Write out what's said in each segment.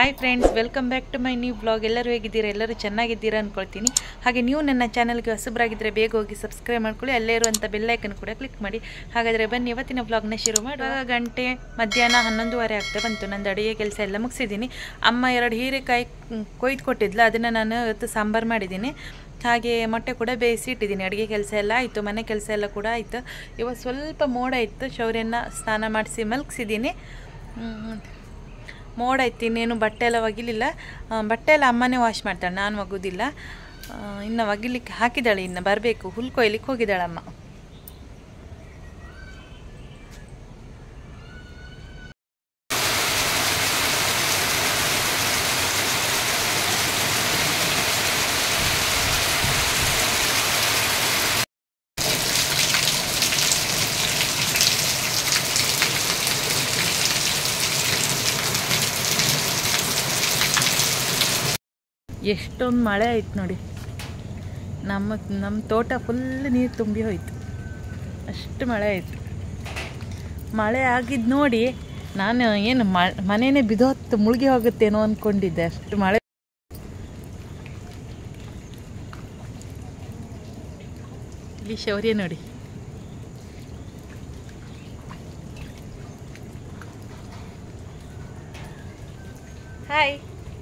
hi friends welcome back to my new blog ಎಲ್ಲರೂ ಹೇಗಿದ್ದೀರಾ ಎಲ್ಲರೂ ಚೆನ್ನಾಗಿದ್ದೀರಾ ಅಂದ್ಕೊಳ್ತೀನಿ ಹಾಗೆ ನೀವು ನನ್ನ ಚಾನಲ್ಗೆ ಹೊಸಬರಾಗಿದ್ದರೆ ಬೇಗ ಹೋಗಿ ಸಬ್ಸ್ಕ್ರೈಬ್ ಮಾಡ್ಕೊಳ್ಳಿ ಅಲ್ಲೇ ಇರುವಂಥ ಬೆಲ್ಲೈಕನ್ ಕೂಡ ಕ್ಲಿಕ್ ಮಾಡಿ ಹಾಗಾದರೆ ಬನ್ನಿ ಇವತ್ತಿನ ಬ್ಲಾಗ್ನ ಶುರು ಮಾಡುವ ಗಂಟೆ ಮಧ್ಯಾಹ್ನ ಹನ್ನೊಂದುವರೆ ಆಗ್ತಾ ಬಂತು ನಂದು ಅಡುಗೆ ಕೆಲಸ ಎಲ್ಲ ಮುಗಿಸಿದ್ದೀನಿ ಅಮ್ಮ ಎರಡು ಹೀರೆಕಾಯಿ ಕೊಯ್ದು ಕೊಟ್ಟಿದ್ಲು ಅದನ್ನು ನಾನು ಇವತ್ತು ಸಾಂಬಾರು ಮಾಡಿದ್ದೀನಿ ಹಾಗೆ ಮೊಟ್ಟೆ ಕೂಡ ಬೇಯಿಸಿ ಇಟ್ಟಿದ್ದೀನಿ ಅಡುಗೆ ಕೆಲಸ ಎಲ್ಲ ಆಯಿತು ಮನೆ ಕೆಲಸ ಎಲ್ಲ ಕೂಡ ಆಯಿತು ಇವತ್ತು ಸ್ವಲ್ಪ ಮೋಡ ಇತ್ತು ಶೌರ್ಯನ ಸ್ನಾನ ಮಾಡಿಸಿ ಮಲಗಿಸಿದ್ದೀನಿ ಮೋಡ ಇತ್ತು ಇನ್ನೇನು ಬಟ್ಟೆ ಎಲ್ಲ ಒಗಿಲಿಲ್ಲ ಆ, ಬಟ್ಟೆ ಎಲ್ಲ ಅಮ್ಮನೇ ವಾಶ್ ಮಾಡ್ತಾಳೆ ನಾನು ಒಗೋದಿಲ್ಲ ಆ, ಇನ್ನು ಒಗಿಲಿಕ್ಕೆ ಹಾಕಿದ್ದಾಳೆ ಇನ್ನು ಬರಬೇಕು ಹುಲ್ ಕೊಯ್ಲಿಕ್ಕೆ ಹೋಗಿದ್ದಾಳೆ ಅಮ್ಮ ಎಷ್ಟೊಂದು ಮಳೆ ಆಯ್ತು ನೋಡಿ ನಮ್ಮ ನಮ್ಮ ತೋಟ ಫುಲ್ ನೀರು ತುಂಬಿ ಹೋಯ್ತು ಅಷ್ಟು ಮಳೆ ಆಯಿತು ಮಳೆ ಆಗಿದ್ದು ನೋಡಿ ನಾನು ಏನು ಮನೆಯೇ ಬಿದೋತ್ತು ಮುಳುಗಿ ಹೋಗುತ್ತೇನೋ ಅಂದ್ಕೊಂಡಿದ್ದೆ ಅಷ್ಟು ಮಳೆ ಇಲ್ಲಿ ಶೌರ್ಯ ನೋಡಿ ಹಾಯ್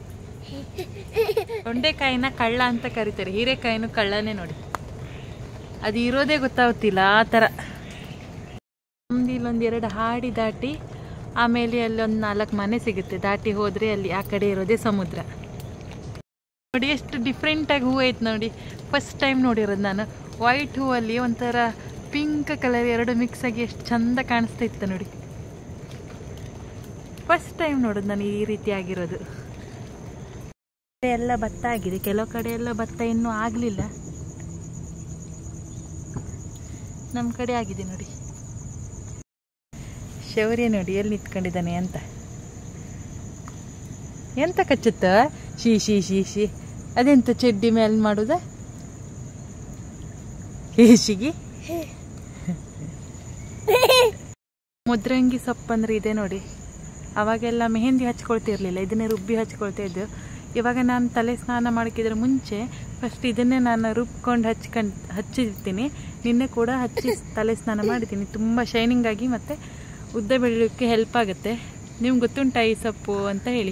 ತೊಂಡೆಕಾಯಿನ ಕಳ್ಳ ಅಂತ ಕರೀತಾರೆ ಹೀರೆಕಾಯಿನೂ ಕಳ್ಳನೇ ನೋಡಿ ಅದು ಇರೋದೇ ಗೊತ್ತಾಗ್ತಿಲ್ಲ ಆ ಥರ ನಮ್ದು ಇಲ್ಲೊಂದು ಎರಡು ಹಾಡಿ ದಾಟಿ ಆಮೇಲೆ ಅಲ್ಲಿ ಒಂದು ನಾಲ್ಕು ಮನೆ ಸಿಗುತ್ತೆ ದಾಟಿ ಹೋದರೆ ಅಲ್ಲಿ ಆ ಕಡೆ ಇರೋದೇ ಸಮುದ್ರ ನೋಡಿ ಎಷ್ಟು ಡಿಫ್ರೆಂಟಾಗಿ ಹೂವು ಐತೆ ನೋಡಿ ಫಸ್ಟ್ ಟೈಮ್ ನೋಡಿರೋದು ನಾನು ವೈಟ್ ಹೂವಲ್ಲಿ ಒಂಥರ ಪಿಂಕ್ ಕಲರ್ ಎರಡು ಮಿಕ್ಸ್ ಆಗಿ ಎಷ್ಟು ಚಂದ ಕಾಣಿಸ್ತಾ ಇತ್ತು ನೋಡಿ ಫಸ್ಟ್ ಟೈಮ್ ನೋಡೋದು ನಾನು ಈ ರೀತಿ ಆಗಿರೋದು ಕಡೆ ಎಲ್ಲ ಭತ್ತ ಆಗಿದೆ ಕೆಲವು ಕಡೆ ಎಲ್ಲ ಭತ್ತ ಇನ್ನೂ ಆಗಲಿಲ್ಲ ನಮ್ಮ ಕಡೆ ಆಗಿದೆ ನೋಡಿ ಶೌರ್ಯ ನೋಡಿ ಎಲ್ಲಿ ನಿಂತ್ಕೊಂಡಿದ್ದಾನೆ ಅಂತ ಎಂತ ಕಚ್ಚುತ್ತ ಶೀ ಶೀ ಶೀ ಶೀ ಅದೆಂತ ಚಡ್ಡಿ ಮೇಲೆ ಮಾಡುದ ಹೇಸಿಗೆ ಮುದ್ರಂಗಿ ಸೊಪ್ಪು ಅಂದ್ರೆ ಇದೆ ನೋಡಿ ಅವಾಗೆಲ್ಲ ಮೆಹಂದಿ ಹಚ್ಕೊಳ್ತಿರ್ಲಿಲ್ಲ ಇದನ್ನೇ ರುಬ್ಬಿ ಹಚ್ಕೊಳ್ತಾ ಇದ್ದು ಇವಾಗ ನಾನು ತಲೆ ಸ್ನಾನ ಮಾಡೋಕ್ಕಿದ್ರೆ ಮುಂಚೆ ಫಸ್ಟ್ ಇದನ್ನೇ ನಾನು ರುಬ್ಕೊಂಡು ಹಚ್ಕೊಂಡು ಹಚ್ಚಿರ್ತೀನಿ ನಿನ್ನೆ ಕೂಡ ಹಚ್ಚಿ ತಲೆ ಸ್ನಾನ ಮಾಡಿದ್ದೀನಿ ತುಂಬ ಶೈನಿಂಗ್ ಆಗಿ ಮತ್ತು ಉದ್ದ ಬೆಳೆಯೋಕ್ಕೆ ಹೆಲ್ಪ್ ಆಗುತ್ತೆ ನಿಮ್ಗೆ ಗೊತ್ತುಂಟಾ ಈ ಸೊಪ್ಪು ಅಂತ ಹೇಳಿ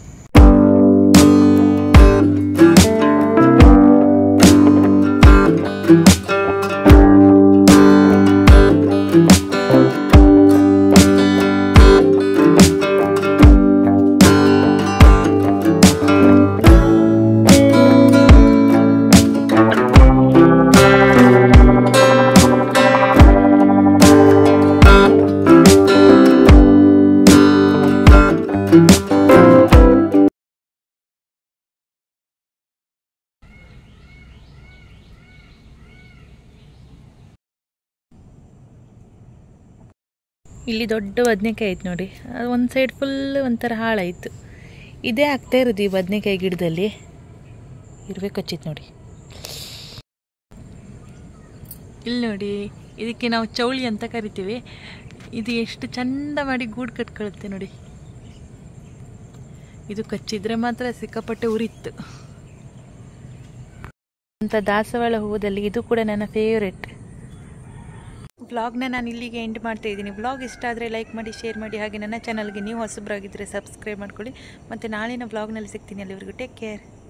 ಇಲ್ಲಿ ದೊಡ್ಡ ಬದನೆಕಾಯಿ ಐತೆ ನೋಡಿ ಅದು ಒಂದು ಸೈಡ್ ಫುಲ್ ಒಂಥರ ಹಾಳಾಯಿತು ಇದೇ ಆಗ್ತಾ ಇರೋದು ಈ ಬದನೆಕಾಯಿ ಗಿಡದಲ್ಲಿ ಇರ್ಬೇಕು ಹಚ್ಚಿತ್ತು ನೋಡಿ ಇಲ್ಲಿ ನೋಡಿ ಇದಕ್ಕೆ ನಾವು ಚೌಳಿ ಅಂತ ಕರಿತೀವಿ ಇದು ಎಷ್ಟು ಚಂದ ಮಾಡಿ ಗೂಡು ಕಟ್ಕೊಳುತ್ತೆ ನೋಡಿ ಇದು ಕಚ್ಚಿದ್ರೆ ಮಾತ್ರ ಸಿಕ್ಕಾಪಟ್ಟೆ ಉರಿತ್ತು ಅಂತ ದಾಸವಾಳ ಹೂವದಲ್ಲಿ ಇದು ಕೂಡ ನನ್ನ ಫೇವ್ರೆಟ್ ವ್ಲಾಗ್ನ ನಾನು ಇಲ್ಲಿಗೆ ಎಂಡ್ ಮಾಡ್ತಾ ಇದ್ದೀನಿ ವ್ಲಾಗ್ ಇಷ್ಟ ಆದರೆ ಲೈಕ್ ಮಾಡಿ ಶೇರ್ ಮಾಡಿ ಹಾಗೆ ನನ್ನ ಚಾನಲ್ಗೆ ನೀವು ಹೊಸಬರಾಗಿದ್ದರೆ ಸಬ್ಸ್ಕ್ರೈಬ್ ಮಾಡ್ಕೊಳ್ಳಿ ಮತ್ತು ನಾಳಿನ ವ್ಲಾಗ್ನಲ್ಲಿ ಸಿಗ್ತೀನಿ ಅಲ್ಲಿವರೆಗೂ ಟೇಕ್ ಕೇರ್